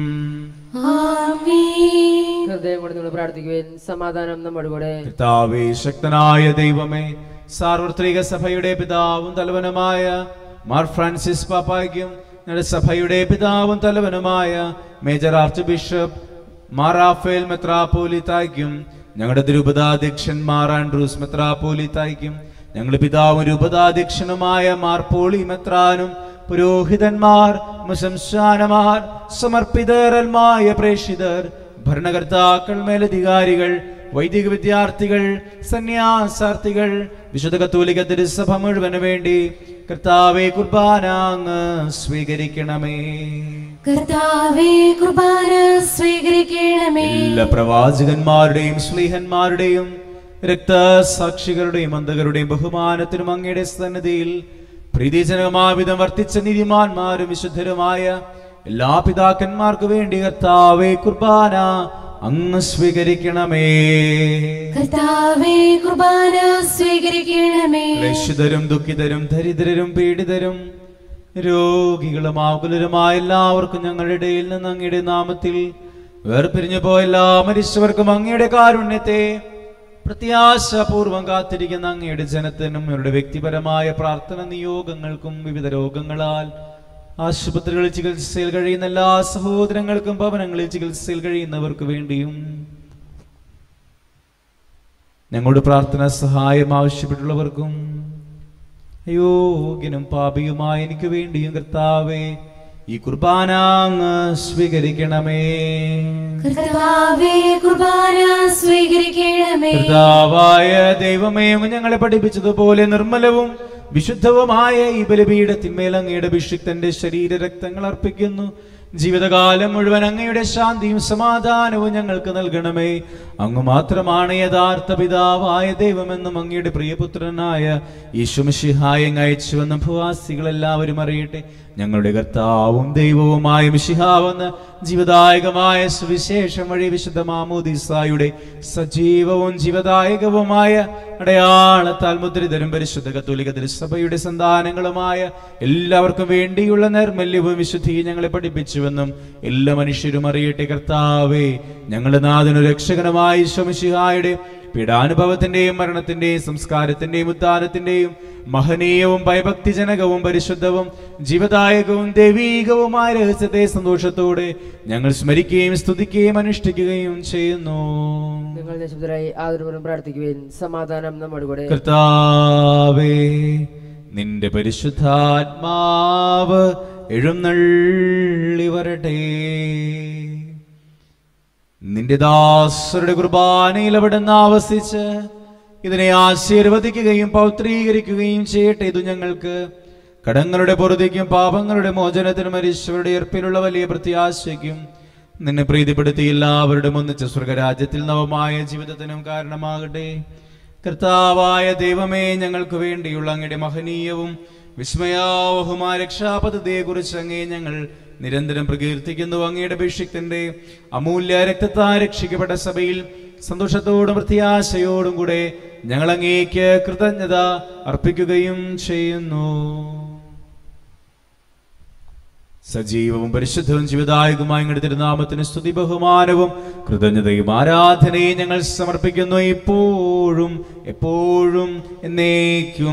ആമേൻ ഹൃദയം കൊണ്ട് നിങ്ങൾ പ്രാർത്ഥിക്കുവാൻ സമാധാനം നമ്മുടെ കൂടെ കർത്താവേ ശക്തനായ ദൈവമേ സാർവത്രിക സഭയുടെ പിതാവും തലവനുമായ മാർ ഫ്രാൻസിസ് പാപ്പായ്ക്കും ഞങ്ങളുടെ സഭയുടെ പിതാവും തലവനുമായ major archbishop Mar Raphael മെത്രാപോലിത്തായ്ക്കും ഞങ്ങളുടെ തിരുപതാധ്യക്ഷൻ മാർ ആൻഡ്രൂസ് മെത്രാപോലിത്തായ്ക്കും ഞങ്ങളുടെ പിതാവും രൂപതാധ്യക്ഷനുമായ മാർ പോളി മെത്രാനും പുരോഹിതന്മാർ മുശംശാനമാർ സമർപ്പിതരൽമായ പ്രേക്ഷിതർ ഭരണകർത്താക്കൾ മേലധികാരികൾ വൈദിക വിദ്യാർത്ഥികൾ സന്യാസാർത്ഥികൾ വിശുദ്ധ കത്തോലിക തിരുസഭ മുഴുവന് വേണ്ടി കർത്താവെ കുർബാന അങ്ങ് സ്വീകരിക്കണമേ കർത്താവേ കുർബാന സ്വീകരിക്കണമേ എല്ലാ പ്രവാചകന്മാരുടെയും സ്ലീഹന്മാരുടെയും രക്തസാക്ഷികളുടെയും അന്ധകരുടെയും ബഹുമാനത്തിനും അങ്ങയുടെ സന്നിധിയിൽ പ്രീതിജനകമായ വിധം വർത്തിച്ച നീതിമാന്മാരും വിശുദ്ധരുമായ എല്ലാ പിതാക്കന്മാർക്ക് വേണ്ടി കർത്താവെ കുർബാന അങ്ങ് സ്വീകരിക്കണമേ കർത്താവേ കുർബാന സ്വീകരിക്കണമേ ക്ലേശിതരും ദുഃഖിതരും ദരിദ്രരും പീഡിതരും രോഗികളും ആകുലരുമായ എല്ലാവർക്കും ഞങ്ങളുടെ ഇടയിൽ നിന്ന് അങ്ങയുടെ നാമത്തിൽ വേർപിരിഞ്ഞു പോയ എല്ലാ മരിച്ചവർക്കും അങ്ങയുടെ കാരുണ്യത്തെ പ്രത്യാശപൂർവം കാത്തിരിക്കുന്ന അങ്ങയുടെ ജനത്തിനും അവരുടെ വ്യക്തിപരമായ പ്രാർത്ഥന നിയോഗങ്ങൾക്കും വിവിധ രോഗങ്ങളാൽ ആശുപത്രികളിൽ ചികിത്സയിൽ കഴിയുന്ന എല്ലാ സഹോദരങ്ങൾക്കും ഭവനങ്ങളിൽ ചികിത്സയിൽ കഴിയുന്നവർക്ക് വേണ്ടിയും ഞങ്ങളുടെ പ്രാർത്ഥന സഹായം ആവശ്യപ്പെട്ടുള്ളവർക്കും അയോഗ്യനും പാപിയുമായ എനിക്ക് വേണ്ടിയും കർത്താവേ ഈ കുർബാന അങ്ങ് സ്വീകരിക്കണമേ കർത്താവേ കുർബാന സ്വീകരിക്കണമേ കർത്താവായ ദൈവമേ അങ്ങ് ഞങ്ങളെ പഠിപ്പിച്ചതുപോലെ നിർമ്മലവും വിശുദ്ധവുമായ ഈ ബലിപീഠത്തിന്മേൽ അങ്ങയുടെ അഭിഷിക്തന്റെ ശരീര രക്തങ്ങൾ അർപ്പിക്കുന്നു ജീവിതകാലം മുഴുവൻ അങ്ങയുടെ ശാന്തിയും സമാധാനവും ഞങ്ങൾക്ക് നൽകണമേ അങ്ങ് മാത്രമാണ് യഥാർത്ഥ പിതാവായ ദൈവമെന്നും അങ്ങയുടെ പ്രിയപുത്രനായ ഈശുമിഷിഹായ അയച്ചുവെന്ന ഭൂവാസികൾ എല്ലാവരും അറിയട്ടെ ഞങ്ങളുടെ കർത്താവും ദൈവവുമായ മിഷിഹാവെന്ന് ജീവദായകമായ സുവിശേഷം വഴി വിശുദ്ധ മാമോദിസായുടെ സജീവവും ജീവദായകവുമായ അടയാളത്താൽ മുദ്രിതരും പരിശുദ്ധ കത്തോലിക തിരുസഭയുടെ സന്താനങ്ങളുമായ എല്ലാവർക്കും വേണ്ടിയുള്ള നൈർമല്യവും വിശുദ്ധിയും ഞങ്ങളെ പഠിപ്പിച്ചുവെന്നും എല്ലാ മനുഷ്യരും അറിയട്ടെ കർത്താവേ ഞങ്ങളുടെ നാഥനു രക്ഷകനമായ ഈശ്വമിഷിഹായുടെ പീഡാനുഭവത്തിന്റെയും മരണത്തിന്റെയും സംസ്കാരത്തിന്റെയും ഉദ്ധാനത്തിന്റെയും മഹനീയവും ഭയഭക്തിജനകവും പരിശുദ്ധവും ജീവദായകവും ദൈവീകവുമായ രഹസ്യത്തെ സന്തോഷത്തോടെ ഞങ്ങൾ സ്മരിക്കുകയും സ്തുതിക്കുകയും അനുഷ്ഠിക്കുകയും ചെയ്യുന്നു നിങ്ങൾ നിശബ്ദരായി ആദരപൂർവ്വം പ്രാർത്ഥിക്കുവാൻ സമാധാനം നമ്മുടെ കൂടെ കർത്താവേ നിന്റെ പരിശുദ്ധാത്മാവ് എഴുന്നള്ളി വരട്ടെ നിന്റെ ദാസരുടെ കുർബാനയിൽ അവിടുന്ന് ആവസിച്ച് ഇതിനെ ആശീർവദിക്കുകയും പൗത്രീകരിക്കുകയും ചെയ്യട്ടെ ഇത് ഞങ്ങൾക്ക് കടങ്ങളുടെ പൊറുതിക്കും പാപങ്ങളുടെ മോചനത്തിനും മരിച്ചവരുടെ ഏർപ്പിലുള്ള വലിയ പ്രത്യാശയ്ക്കും നിന്നെ പ്രീതിപ്പെടുത്തി എല്ലാവരുടെ ഒന്നിച്ച സ്വർഗരാജ്യത്തിൽ നവമായ ജീവിതത്തിനും കാരണമാകട്ടെ കർത്താവായ ദൈവമേ ഞങ്ങൾക്ക് വേണ്ടിയുള്ള അങ്ങയുടെ മഹനീയവും വിസ്മയാവഹുമായ രക്ഷാപദ്ധതിയെ കുറിച്ച് അങ്ങേ ഞങ്ങൾ നിരന്തരം പ്രകീർത്തിക്കുന്നു അങ്ങയുടെ അഭിഷിക്തന്റെ അമൂല്യ രക്തത്താൽ രക്ഷിക്കപ്പെട്ട സഭയിൽ സന്തോഷത്തോടും പ്രത്യാശയോടും കൂടെ ഞങ്ങൾ അങ്ങേക്ക് കൃതജ്ഞത അർപ്പിക്കുകയും ചെയ്യുന്നു സജീവവും പരിശുദ്ധവും ജീവദായകമായ അങ്ങയുടെ തിരുനാമത്തിന് സ്തുതി ബഹുമാനവും കൃതജ്ഞതയും ആരാധനയും ഞങ്ങൾ സമർപ്പിക്കുന്നു ഇപ്പോഴും എപ്പോഴും എന്നേക്കും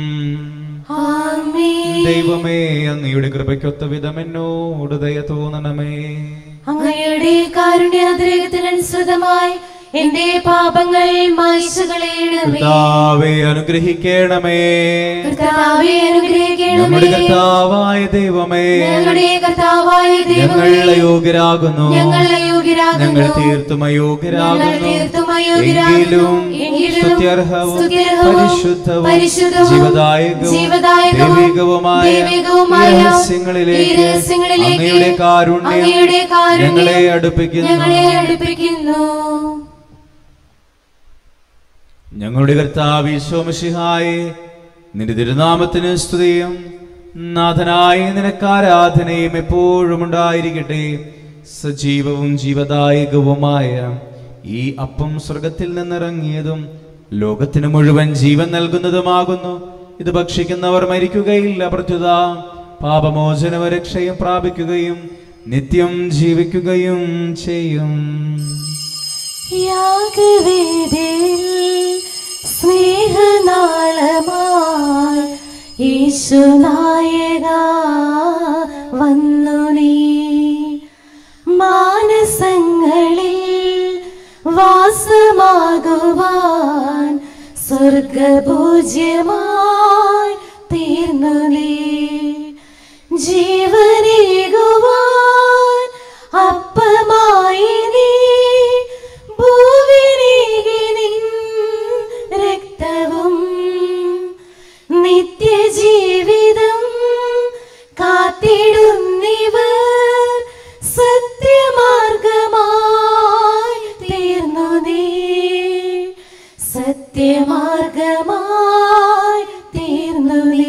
ആമേൻ ദൈവമേ അങ്ങയുടെ കൃപയ്ക്കൊത്ത വിധം എന്നോട് ദയ തോന്നണമേ അങ്ങയുടെ കാരുണ്യാതിരേകത്തിനനുസൃതമായി എന്റെ പാപങ്ങൾ മായ്ച്ചു കളയണമേ കർത്താവെ അനുഗ്രഹിക്കണമേ കർത്താവെ അനുഗ്രഹിക്കണമേ നമ്മുടെ കർത്താവായ ദൈവമേ ഞങ്ങളുടെ കർത്താവായ ഞങ്ങൾ ദൈവമേ അയോഗ്യരാകുന്നു ഞങ്ങൾ അയോഗ്യരാകുന്നു ഞങ്ങൾ തീർത്തും ഞങ്ങൾ അയോഗ്യരാകുന്നു തീർത്തും അയോഗ്യരാകുന്നു. എങ്കിലും എങ്കിലും സ്തുത്യർഹവും സ്തുത്യർഹവും പരിശുദ്ധവും പരിശുദ്ധവും ജീവദായകവും ജീവദായകവും ദൈവികവുമായ ദൈവികവുമായ ഈ ഈ രഹസ്യങ്ങളിലേക്ക് രഹസ്യങ്ങളിലേക്ക് അങ്ങയുടെ കാരുണ്യം അങ്ങയുടെ കാരുണ്യം ഞങ്ങളെ അടുപ്പിക്കുന്നു ഞങ്ങളെ അടുപ്പിക്കുന്നു ഞങ്ങളുടെ കർത്താവ് ഈശോമശിഹായെ നിന്റെ തിരുനാമത്തിന് സ്തുതിയും നാഥനായ നിനക്ക് ആരാധനയും എപ്പോഴും ഉണ്ടായിരിക്കട്ടെ സജീവവും ജീവദായകവുമായ ഈ അപ്പം സ്വർഗത്തിൽ നിന്നിറങ്ങിയതും ലോകത്തിന് മുഴുവൻ ജീവൻ നൽകുന്നതുമാകുന്നു ഇത് ഭക്ഷിക്കുന്നവർ മരിക്കുകയില്ല പ്രത്യുത പാപമോചനവും രക്ഷയും പ്രാപിക്കുകയും നിത്യം ജീവിക്കുകയും ചെയ്യും യാഗവേദിയിൽ സ്നേഹനാളമായി യേശുനായക വന്നു നീ മാനസങ്ങളിൽ വാസമാകുവാൻ സ്വർഗപൂജ്യമായി തീർന്നു നീ ജീവനേകുവാൻ അപ്പമായി നീ ഭൂവിനീകി നിൻ രക്തവും നിത്യജീവിതം കാത്തിടുന്നിവർ സത്യമാർഗമായി തീർന്നു നീ സത്യമാർഗമായി തീർന്നു നീ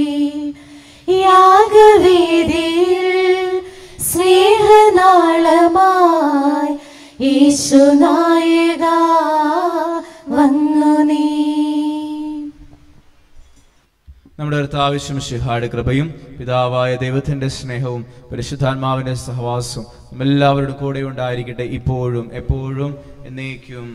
യാഗവേദിയിൽ സ്നേഹനാളമായി യേശുനായക വന്നു നീ നമ്മുടെ കർത്താവശ്യം ശിഹായുടെ കൃപയും പിതാവായ ദൈവത്തിന്റെ സ്നേഹവും പരിശുദ്ധാത്മാവിന്റെ സഹവാസവും എല്ലാവരുടെ കൂടെ ഉണ്ടായിരിക്കട്ടെ ഇപ്പോഴും എപ്പോഴും എന്നേക്കും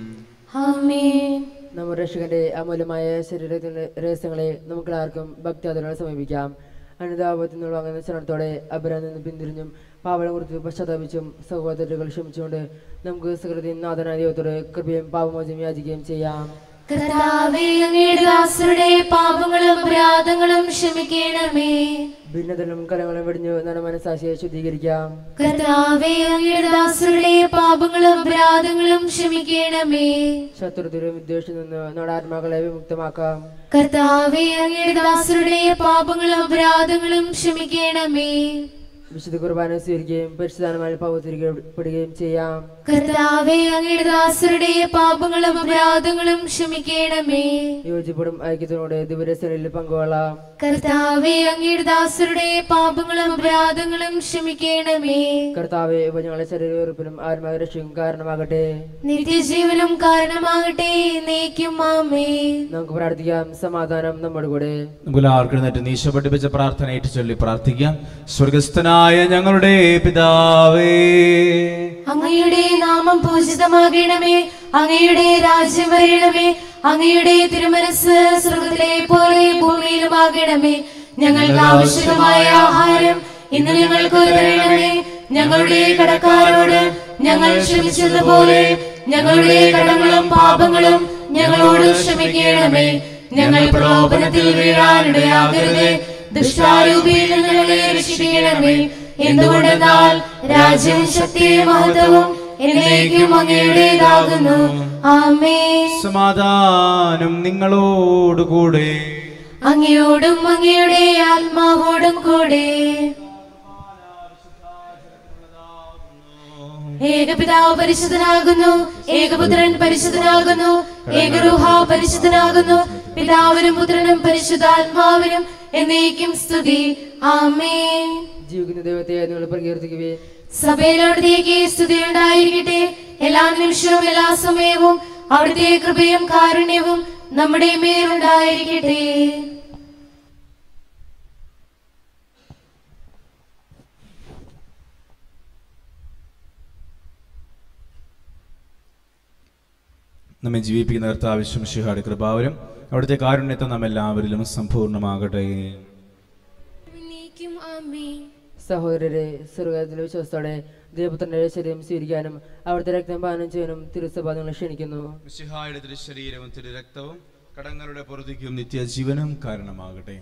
ആമേൻ നമ്മുടെ രക്ഷകന്റെ അമൂല്യമായ ശരീരത്തിന്റെ രഹസ്യങ്ങളെ നമുക്ക് ആർക്കും ഭക്തിയാദരോടെ സമീപിക്കാം അനുതാപത്തിൽ നിന്ന് വാങ്ങുന്ന ശരണത്തോടെ അപരം നിന്ന് പിന്തിരിഞ്ഞും പാവളെ കുറിച്ച് പശ്ചാത്തപിച്ചും സഹോദരകൾ ക്ഷമിച്ചുകൊണ്ട് നമുക്ക് സകൃതിയും നാഥനായ ദൈവത്തോട് കൃപയും പാപമോചനം യാചിക്കുകയും ചെയ്യാം കർത്താവേ അങ്ങയുടെ ദാസരുടെ പാപങ്ങളും അപരാധങ്ങളും ക്ഷമിക്കണമേ ഭിന്നതലും കലങ്ങളും വെടിഞ്ഞു നല്ല മനസ്സാക്ഷിയെ ശുദ്ധീകരിക്കാം കർത്താവേ അങ്ങയുടെ ദാസരുടെ പാപങ്ങളും അപരാധങ്ങളും ക്ഷമിക്കണമേ ശത്രുതരും വിദ്വേഷത്തിൽ നിന്ന് നമ്മുടെ ആത്മാക്കളെ വിമുക്തമാക്കാം കർത്താവേ അങ്ങയുടെ ദാസരുടെ പാപങ്ങളും അപരാധങ്ങളും ക്ഷമിക്കണമേ വിശുദ്ധ കുർബാന സ്വീകരിക്കുകയും പരിശുദ്ധാനമായി പൗത്രിക്കപ്പെടുകയും ചെയ്യാം കർത്താവേ അങ്ങയുടെ ദാസരുടെ പാപങ്ങളും അപരാധങ്ങളും ക്ഷമിക്കണമേ യോജിപ്പും ഐക്യത്തിനോടെ ദിവരസനയിൽ പങ്കുകൊള്ളാം കർത്താവേ അങ്ങയുടെ ദാസരുടെ പാപങ്ങളും അപരാധങ്ങളും ക്ഷമിക്കണമേ കർത്താവെ ഇവ ഞങ്ങളെ ശരീരവെറുപ്പിനും ആത്മാവ് രക്ഷയും കാരണമാകട്ടെ നിത്യജീവനും കാരണമാകട്ടെ നീക്കും ആമേ നമുക്ക് പ്രാർത്ഥിക്കാം സമാധാനം നമ്മുടെ കൂടെ നമുക്ക് ആർക്കെഴുന്നേറ്റ് നീശ പഠിപ്പിച്ച പ്രാർത്ഥന ഏറ്റു ചൊല്ലി പ്രാർത്ഥിക്കാം സ്വർഗസ്ഥനായ ഞങ്ങളുടെ പിതാവേ അങ്ങയുടെ നാമം പൂജിതമാകണമേ അങ്ങയുടെ രാജ്യം വരണമേ അങ്ങയുടെ തിരുമനസ് സ്വർഗത്തിലെ പോലെ ഭൂമിയിലുമാകണമേ ഞങ്ങൾക്ക് ആവശ്യമായ ആഹാരം ഇന്ന് ഞങ്ങൾക്ക് തരണമേ ഞങ്ങളുടെ കടക്കാരോട് ഞങ്ങൾ ക്ഷമിച്ചതുപോലെ ഞങ്ങളുടെ കടങ്ങളും പാപങ്ങളും ഞങ്ങളോട് ക്ഷമിക്കണമേ ഞങ്ങൾ പ്രലോഭനത്തിൽ വീഴാനിടയാകരുത് ദുഷ്ടാരൂപിയിൽ ഞങ്ങളെ രക്ഷിക്കണമേ എന്തുകൊണ്ടെന്നാൽ രാജ്യവും ശക്തിയും മഹത്വവും എന്നേക്കും അങ്ങയുടേതാകുന്നു ആമേ സമാധാനം നിങ്ങളോടുകൂടെ അങ്ങയോടും അങ്ങയുടെ ആത്മാവോടും കൂടെ ഏകപിതാവ് പരിശുദ്ധനാകുന്നു ഏകപുത്രൻ പരിശുദ്ധനാകുന്നു ഏകരൂഹ പരിശുദ്ധനാകുന്നു പിതാവിനും പുത്രനും പരിശുദ്ധാത്മാവിനും എന്നേക്കും സ്തുതി ആമേൻ ജീവിക്കുന്ന ദൈവത്തെ നിങ്ങൾ പ്രകീർത്തിക്കുകയും സഭയിലവിടത്തേക്ക് സ്തുതി ഉണ്ടായിരിക്കട്ടെ എല്ലാ നിമിഷവും എല്ലാ സമയവും അവിടുത്തെ കൃപയും കാരുണ്യവും നമ്മുടെ മേലുണ്ടായിരിക്കട്ടെ നമ്മെ ജീവിപ്പിക്കുന്ന കർത്താവശ്യം ശിഹാടി കൃപാവരും അവിടുത്തെ കാരുണ്യത്തെ നാം എല്ലാവരിലും സമ്പൂർണ്ണമാകട്ടെ എന്നേക്കും ആമേൻ സഹോദരരെ സ്വർഗത്തിലെ വിശ്വാസത്തോടെ ദൈവപുത്രന്റെ ശരീരം സ്വീകരിക്കാനും അവിടുത്തെ രക്തം പാനം ചെയ്യാനും തിരുസഭ നിങ്ങളെ ക്ഷണിക്കുന്നു മിശിഹായുടെ തിരു ശരീരവും തിരു രക്തവും കടങ്ങളുടെ പൊറുതിക്കും നിത്യജീവനും കാരണമാകട്ടെ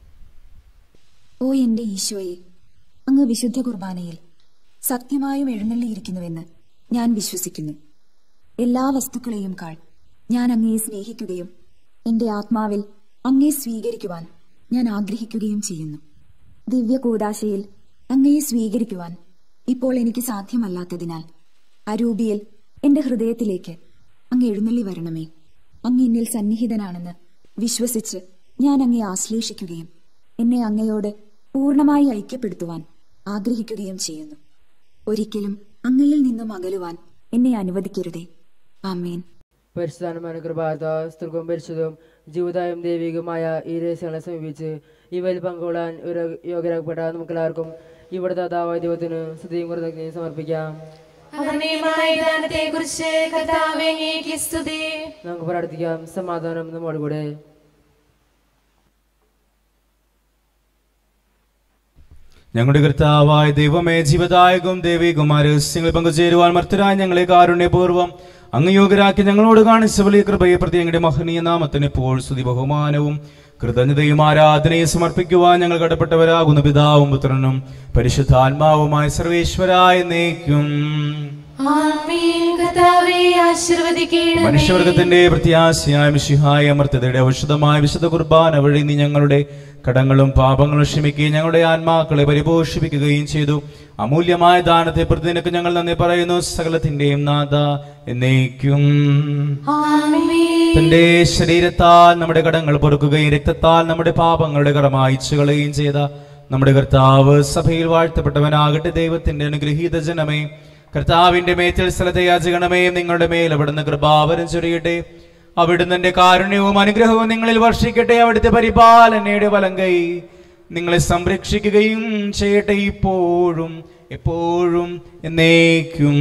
ഓ എന്റെ ഈശോയെ അങ്ങ് വിശുദ്ധ കുർബാനയിൽ സത്യമായും എഴുന്നള്ളിയിരിക്കുന്നുവെന്ന് ഞാൻ വിശ്വസിക്കുന്നു എല്ലാ വസ്തുക്കളെയും കാൾ ഞാൻ അങ്ങയെ സ്നേഹിക്കുകയും എന്റെ ആത്മാവിൽ അങ്ങയെ സ്വീകരിക്കുവാൻ ഞാൻ ആഗ്രഹിക്കുകയും ചെയ്യുന്നു ദിവ്യ കൂടാശയിൽ അങ്ങയെ സ്വീകരിക്കുവാൻ ഇപ്പോൾ എനിക്ക് സാധ്യമല്ലാത്തതിനാൽ അരൂപിയിൽ എന്റെ ഹൃദയത്തിലേക്ക് അങ്ങ് എഴുന്നള്ളി വരണമേ അങ്ങ് എന്നിൽ സന്നിഹിതനാണെന്ന് വിശ്വസിച്ച് ഞാൻ അങ്ങയെ ആശ്ലേഷിക്കുകയും എന്നെ അങ്ങയോട് പൂർണ്ണമായി ഐക്യപ്പെടുത്തുവാൻ ആഗ്രഹിക്കുകയും ചെയ്യുന്നു ഒരിക്കലും അങ്ങയിൽ നിന്നും അകലുവാൻ എന്നെ അനുവദിക്കരുതേ ആമേൻ പരിശുദ്ധാനമായ കൃപാത സ്ത്രീക്കും പരിശുദ്ധവും ജീവിതായും ദൈവികമായ ഈ രഹസ്യങ്ങളെ സമീപിച്ച് ഇവയിൽ പങ്കുകൊള്ളാൻ ഒരു യോഗ്യരാക്കപ്പെട്ട നമുക്കെല്ലാവർക്കും ഇവിടെ ദാതാവായ ദൈവത്തിന് സ്തുതിയും കൃതജ്ഞയും സമർപ്പിക്കാം അവർണീയമായ ദാനത്തെ കുറിച്ച് കർത്താവേ അങ്ങേക്ക് സ്തുതി നമുക്ക് പ്രാർത്ഥിക്കാം സമാധാനം നമ്മോട് കൂടെ ഞങ്ങളുടെ കർത്താവായ ദൈവമേ ജീവദായകവും ദൈവികവുമായ രഹസ്യങ്ങളിൽ പങ്കുചേരുവാൻ മർത്തരായ ഞങ്ങളെ കാരുണ്യപൂർവ്വം അങ്ങ് യോഗ്യരാക്കി ഞങ്ങളോട് കാണിച്ച വലിയ കൃപയെ പ്രതി ഞങ്ങളുടെ മഹനീയ നാമത്തിന് ഇപ്പോൾ സ്തുതി ബഹുമാനവും കൃതജ്ഞതയും ആരാധനയും സമർപ്പിക്കുവാൻ ഞങ്ങൾ കടപ്പെട്ടവരാകുന്ന പിതാവും പുത്രനും പരിശുദ്ധാത്മാവുമായ സർവേശ്വരായ നേക്കും ആമേൻ കർത്താവേ ആശീർവദിക്കണമേ മനുഷ്യവർഗത്തിന്റെ പ്രത്യാശയായ മിശിഹായ അമർത്തതയുടെ ഔഷധമായ വിശുദ്ധ കുർബാന വഴി നീ ഞങ്ങളുടെ കടങ്ങളും പാപങ്ങളും ക്ഷമിക്കുകയും ഞങ്ങളുടെ ആത്മാക്കളെ പരിപോഷിപ്പിക്കുകയും ചെയ്തു അമൂല്യമായ ദാനത്തെ പ്രതി നിനക്ക് ഞങ്ങൾ നന്ദി പറയുന്നു സകലത്തിന്റെയും നാഥ എന്നേക്കും ആമേൻ തന്റെ ശരീരത്താൽ നമ്മുടെ കടങ്ങൾ പൊറുക്കുകയും രക്തത്താൽ നമ്മുടെ പാപങ്ങളുടെ കറമായിച്ചു കളയുകയും ചെയ്ത നമ്മുടെ കർത്താവ് സഭയിൽ വാഴ്ത്തപ്പെട്ടവനാകട്ടെ ദൈവത്തിന്റെ അനുഗ്രഹീത ജനമേ കർത്താവിന്റെ മേത്തിൽ സ്ഥലത്തെ യാചകണമേ നിങ്ങളുടെ മേൽ അവിടുന്ന് കൃപാവരം ചൊരിയട്ടെ അവിടുന്ന് എന്റെ കാരുണ്യവും അനുഗ്രഹവും നിങ്ങളിൽ വർഷിക്കട്ടെ അവിടുത്തെ പരിപാലനയുടെ വലം കൈ നിങ്ങളെ സംരക്ഷിക്കുകയും ചെയ്യട്ടെ ഇപ്പോഴും എപ്പോഴും എന്നേക്കും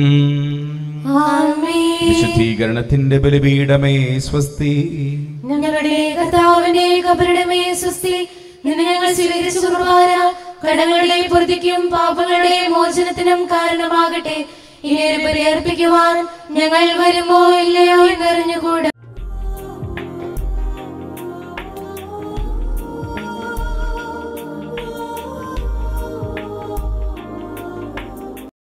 ആമേൻ വിശുദ്ധീകരണത്തിന്റെ ബലിപീഠമേ സ്വസ്തി ഞങ്ങളുടെ കർത്താവിന്റെ കബറിടമേ സ്വസ്തി നിന്നെ ഞങ്ങൾ സ്വീകരിച്ച കുർബാന കടങ്ങളുടെ പൊറുതിക്കും പാപങ്ങളുടെ മോചനത്തിനും കാരണമാകട്ടെ ഇനി ഒരു ബലിയർപ്പിക്കുവാൻ ഞങ്ങൾ വരുമോ ഇല്ലയോ എന്നറിഞ്ഞുകൂടാ